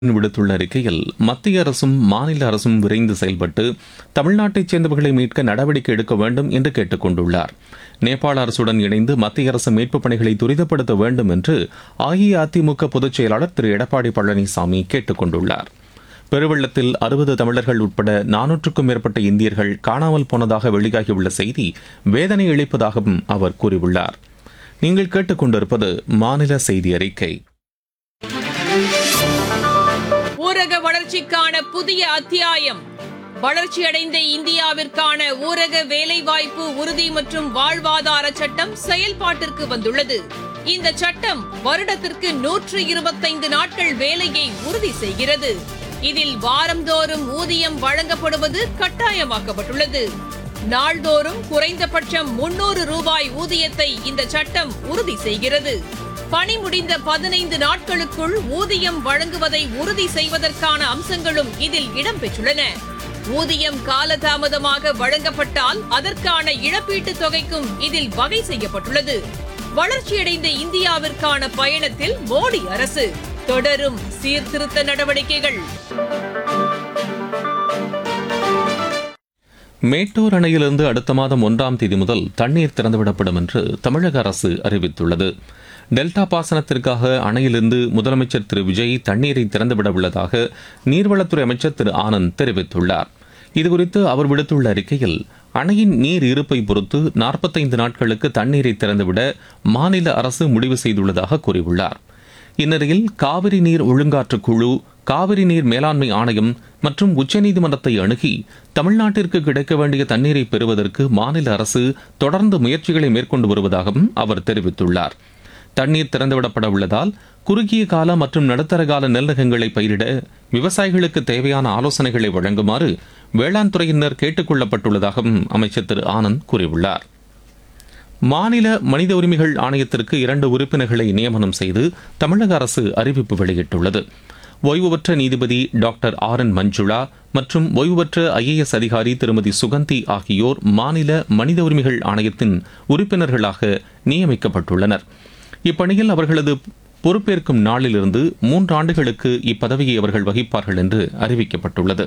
விடுத்துள்ள அறிக்கையில் மத்திய அரசும் மாநில அரசும் விரைந்து செயல்பட்டு தமிழ்நாட்டைச் சேர்ந்தவர்களை மீட்க நடவடிக்கை எடுக்க வேண்டும் என்று கேட்டுக் கொண்டுள்ளார் நேபாள அரசுடன் இணைந்து மத்திய அரசு மீட்புப் பணிகளை துரிதப்படுத்த வேண்டும் என்று அஇஅதிமுக பொதுச் செயலாளர் திரு எடப்பாடி பழனிசாமி கேட்டுக் கொண்டுள்ளார் பெருவெள்ளத்தில் அறுபது தமிழர்கள் உட்பட நானூற்றுக்கும் மேற்பட்ட இந்தியர்கள் காணாமல் போனதாக வெளியாகியுள்ள செய்தி வேதனை அளிப்பதாகவும் அவர் கூறியுள்ளார் நீங்கள் கேட்டுக்கொண்டிருப்பது மாநில செய்தி அறிக்கை ஊரக வளர்ச்சிக்கான புதிய அத்தியாயம் வளர்ச்சியடைந்த இந்தியாவிற்கான ஊரக வேலைவாய்ப்பு உறுதி மற்றும் வாழ்வாதார சட்டம் செயல்பாட்டிற்கு வந்துள்ளது இந்த சட்டம் வருடத்திற்கு நூற்று இருபத்தைந்து நாட்கள் வேலையை உறுதி செய்கிறது இதில் வாரந்தோறும் ஊதியம் வழங்கப்படுவது கட்டாயமாக்கப்பட்டுள்ளது நாள்தோறும் குறைந்தபட்சம் முன்னூறு ரூபாய் ஊதியத்தை இந்த சட்டம் உறுதி செய்கிறது பணி முடிந்த பதினைந்து நாட்களுக்குள் ஊதியம் வழங்குவதை உறுதி செய்வதற்கான அம்சங்களும் இதில் இடம்பெற்றுள்ளன ஊதியம் காலதாமதமாக வழங்கப்பட்டால் அதற்கான இழப்பீட்டுத் தொகைக்கும் இதில் வகை செய்யப்பட்டுள்ளது வளர்ச்சியடைந்த இந்தியாவிற்கான பயணத்தில் மோடி அரசு தொடரும் சீர்திருத்த நடவடிக்கைகள் மேட்டூர் அணையிலிருந்து அடுத்த மாதம் ஒன்றாம் தேதி முதல் தண்ணீர் திறந்துவிடப்படும் என்று தமிழக அரசு அறிவித்துள்ளது டெல்டா பாசனத்திற்காக அணையிலிருந்து முதலமைச்சர் திரு விஜய் தண்ணீரை திறந்துவிட உள்ளதாக நீர்வளத்துறை அமைச்சர் திரு ஆனந்த் தெரிவித்துள்ளார் இதுகுறித்து அவர் விடுத்துள்ள அறிக்கையில் அணையின் நீர் இருப்பை பொறுத்து நாற்பத்தைந்து நாட்களுக்கு தண்ணீரை திறந்துவிட மாநில அரசு முடிவு செய்துள்ளதாக கூறியுள்ளார் இந்நிலையில் காவிரி நீர் ஒழுங்காற்று குழு காவிரி நீர் மேலாண்மை ஆணையம் மற்றும் உச்சநீதிமன்றத்தை அணுகி தமிழ்நாட்டிற்கு கிடைக்க வேண்டிய தண்ணீரை பெறுவதற்கு மாநில அரசு தொடர்ந்து முயற்சிகளை மேற்கொண்டு வருவதாகவும் அவர் தெரிவித்துள்ளார் தண்ணீர் திறந்துவிடப்பட உள்ளதால் குறுகிய கால மற்றும் நடுத்தர கால நெல்நகங்களை பயிரிட விவசாயிகளுக்கு தேவையான ஆலோசனைகளை வழங்குமாறு வேளாண் துறையினர் கேட்டுக் கொள்ளப்பட்டுள்ளதாகவும் அமைச்சர் திரு ஆனந்த் கூறியுள்ளார் மாநில மனித உரிமைகள் ஆணையத்திற்கு இரண்டு உறுப்பினர்களை நியமனம் செய்து தமிழக அரசு அறிவிப்பு வெளியிட்டுள்ளது ஓய்வு பெற்ற நீதிபதி டாக்டர் ஆர் என் மஞ்சுளா மற்றும் ஓய்வு பெற்ற ஐஏஎஸ் அதிகாரி திருமதி சுகந்தி ஆகியோர் மாநில மனித உரிமைகள் ஆணையத்தின் உறுப்பினர்களாக நியமிக்கப்பட்டுள்ளனர் இப்பணியில் அவர்களது பொறுப்பேற்கும் நாளிலிருந்து மூன்று ஆண்டுகளுக்கு இப்பதவியை அவர்கள் வகிப்பார்கள் என்று அறிவிக்கப்பட்டுள்ளது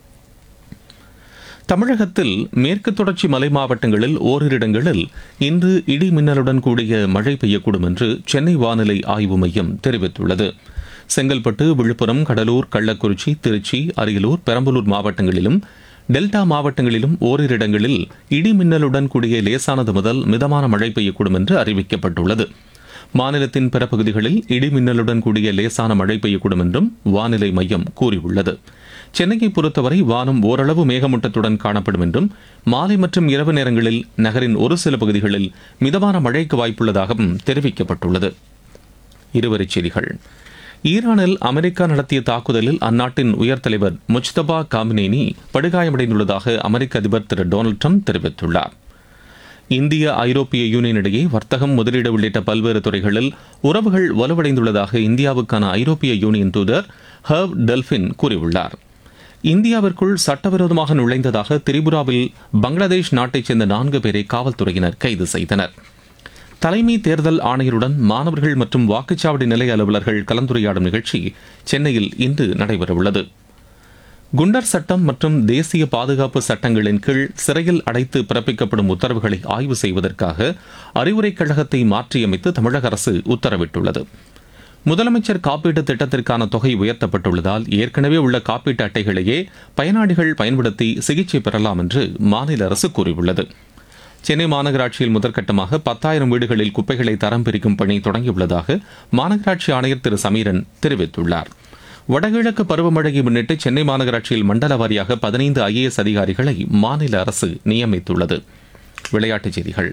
தமிழகத்தில் மேற்கு தொடர்ச்சி மலை மாவட்டங்களில் ஓரிரு இடங்களில் இன்று இடி மின்னலுடன் கூடிய மழை பெய்யக்கூடும் என்று சென்னை வானிலை ஆய்வு மையம் தெரிவித்துள்ளது செங்கல்பட்டு விழுப்புரம் கடலூர் கள்ளக்குறிச்சி திருச்சி அரியலூர் பெரம்பலூர் மாவட்டங்களிலும் டெல்டா மாவட்டங்களிலும் ஓரிரு இடங்களில் இடி மின்னலுடன் கூடிய லேசானது முதல் மிதமான மழை பெய்யக்கூடும் என்று அறிவிக்கப்பட்டுள்ளது மாநிலத்தின் பிற பகுதிகளில் இடி மின்னலுடன் கூடிய லேசான மழை பெய்யக்கூடும் என்றும் வானிலை மையம் கூறியுள்ளது சென்னையை பொறுத்தவரை வானம் ஓரளவு மேகமூட்டத்துடன் காணப்படும் என்றும் மாலை மற்றும் இரவு நேரங்களில் நகரின் ஒரு சில பகுதிகளில் மிதமான மழைக்கு வாய்ப்புள்ளதாகவும் தெரிவிக்கப்பட்டுள்ளது இருவரிச் செய்திகள் ஈரானில் அமெரிக்கா நடத்திய தாக்குதலில் அந்நாட்டின் உயர் தலைவர் முஜ்தபா காமினேனி படுகாயமடைந்துள்ளதாக அமெரிக்க அதிபர் திரு டொனால்டு ட்ரம்ப் தெரிவித்துள்ளார் இந்திய ஐரோப்பிய யூனியன் இடையே வர்த்தகம் முதலீடு உள்ளிட்ட பல்வேறு துறைகளில் உறவுகள் வலுவடைந்துள்ளதாக இந்தியாவுக்கான ஐரோப்பிய யூனியன் தூதர் ஹர்வ் டெல்பின் கூறியுள்ளார் இந்தியாவிற்குள் சட்டவிரோதமாக நுழைந்ததாக திரிபுராவில் பங்களாதேஷ் நாட்டைச் சேர்ந்த நான்கு பேரை காவல்துறையினர் கைது செய்தனர் தலைமை தேர்தல் ஆணையருடன் மாணவர்கள் மற்றும் வாக்குச்சாவடி நிலைய அலுவலர்கள் கலந்துரையாடும் நிகழ்ச்சி சென்னையில் இன்று நடைபெறவுள்ளது குண்டர் சட்டம் மற்றும் தேசிய பாதுகாப்பு சட்டங்களின் கீழ் சிறையில் அடைத்து பிறப்பிக்கப்படும் உத்தரவுகளை ஆய்வு செய்வதற்காக அறிவுரைக் கழகத்தை மாற்றியமைத்து தமிழக அரசு உத்தரவிட்டுள்ளது முதலமைச்சர் காப்பீட்டு திட்டத்திற்கான தொகை உயர்த்தப்பட்டுள்ளதால் ஏற்கனவே உள்ள காப்பீட்டு அட்டைகளையே பயனாளிகள் பயன்படுத்தி சிகிச்சை பெறலாம் என்று மாநில அரசு கூறியுள்ளது சென்னை மாநகராட்சியில் முதற்கட்டமாக பத்தாயிரம் வீடுகளில் குப்பைகளை தரம் பிரிக்கும் பணி தொடங்கியுள்ளதாக மாநகராட்சி ஆணையர் திரு சமீரன் தெரிவித்துள்ளார் வடகிழக்கு பருவமழையை முன்னிட்டு சென்னை மாநகராட்சியில் மண்டல வாரியாக பதினைந்து ஐஏஎஸ் அதிகாரிகளை மாநில அரசு நியமித்துள்ளது விளையாட்டுச் செய்திகள்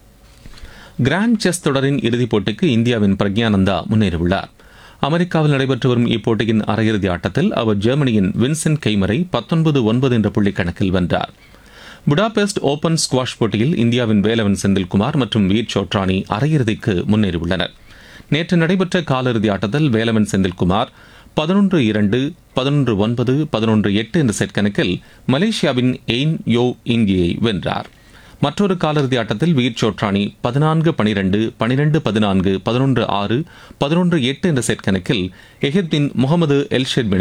கிராண்ட் செஸ் தொடரின் இறுதிப் போட்டிக்கு இந்தியாவின் பிரக்யானந்தா முன்னேறியுள்ளார் அமெரிக்காவில் நடைபெற்று வரும் இப்போட்டியின் அரையிறுதி ஆட்டத்தில் அவர் ஜெர்மனியின் வின்சென்ட் கெய்மரை பத்தொன்பது ஒன்பது என்ற புள்ளி கணக்கில் வென்றார் புடாபெஸ்ட் ஓபன் ஸ்குவாஷ் போட்டியில் இந்தியாவின் வேலவன் செந்தில்குமார் மற்றும் வீர் சோட்ரானி அரையிறுதிக்கு முன்னேறியுள்ளனர் நேற்று நடைபெற்ற காலிறுதி ஆட்டத்தில் வேலவன் செந்தில்குமார் பதினொன்று இரண்டு பதினொன்று ஒன்பது பதினொன்று எட்டு என்ற செட் கணக்கில் மலேசியாவின் எயின் யோ இங்கியை வென்றார் மற்றொரு காலிறுதி ஆட்டத்தில் வீர் சோட்ரானி பதினான்கு பனிரெண்டு பனிரெண்டு பதினான்கு பதினொன்று ஆறு பதினொன்று எட்டு என்ற செட் கணக்கில் எகிப்தின் முகமது எல்ஷெட்